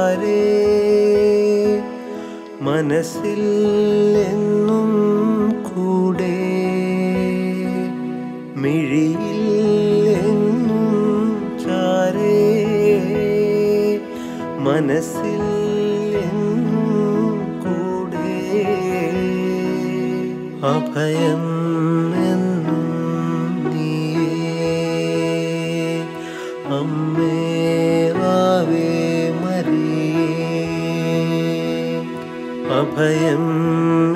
ചാരേ മനസ്സിൽ എന്നും കൂടെ മിഴിയിൽ എന്നും ചാരേ മനസ്സിൽ എന്നും കൂടെ അഭയം എന്നും നീയേ അമ്മേ ആവേ മരിയേ അഭയം